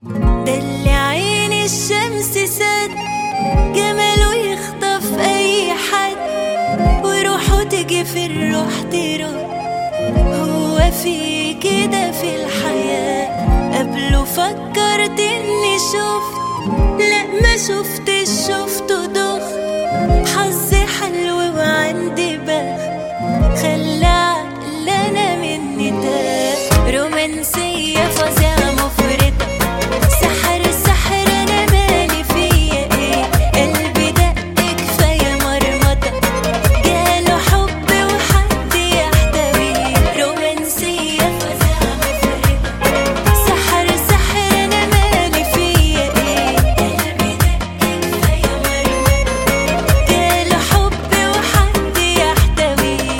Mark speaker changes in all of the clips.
Speaker 1: ده اللي عين الشمس سد جماله يخطف اي حد وروحه تجي في الروح تروح هو في كده في الحياة قبله فكرت اني شفت لا ما شفتش شفته ضخ حظي حلو وعندي بخت خلى عقلنا مني تاه رومانسية فظيعة مفرطة سحر سحر انا مالي فيا ايه قلبي دق كفاية مرمطة جاله حب وحد يحتويه رومانسية فظيعة مفرطة سحر سحر انا مالي فيا ايه قلبي دق كفاية مرمطة جاله حب وحد يحتويه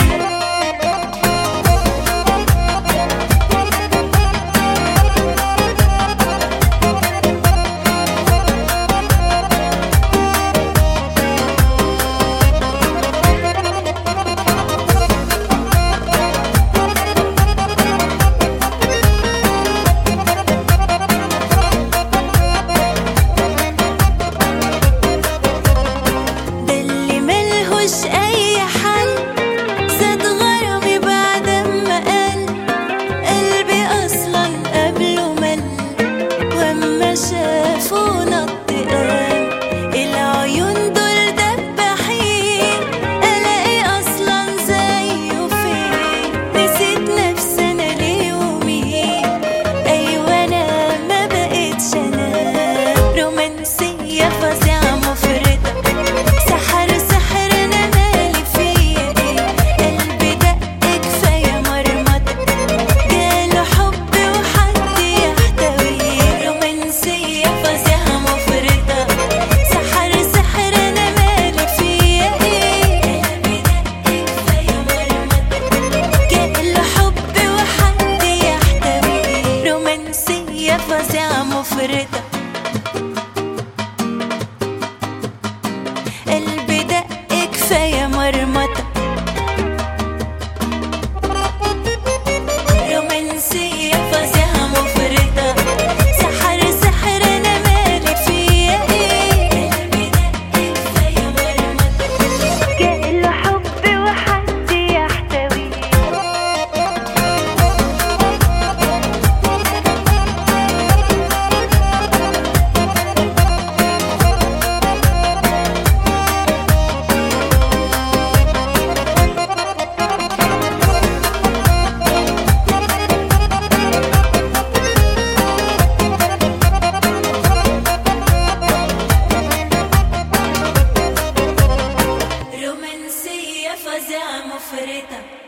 Speaker 1: ده اللي ملهوش اي حل زاد غرامي بعد ما قال قلبي اصلا قبله مل واما شافه نط قام العيون دول دباحين الاقي اصلا زيه فين نسيت نفسي انا ليه ومين ايوه انا ما بقتش انا رومانسيه فظيعه مفرطه سحر سحر انا مالي فيا ايه قلبي دق كفايه مرمطه جاله حب وحد يحتويه رومانسيه فظيعه مفرطه سحر سحر انا مالي فيا ايه قلبي دق كفايه مرمطه جاله حب وحد يحتويه رومانسيه فظيعه مفرطه قلبي دق كفاية مرمطة رومانسية فظيعة مفرطة سحر سحر أنا مالي فيا إيه قلبي دق كفاية مرمطة جاله حب وحد يحتويه رومانسية فظيعة مفرطة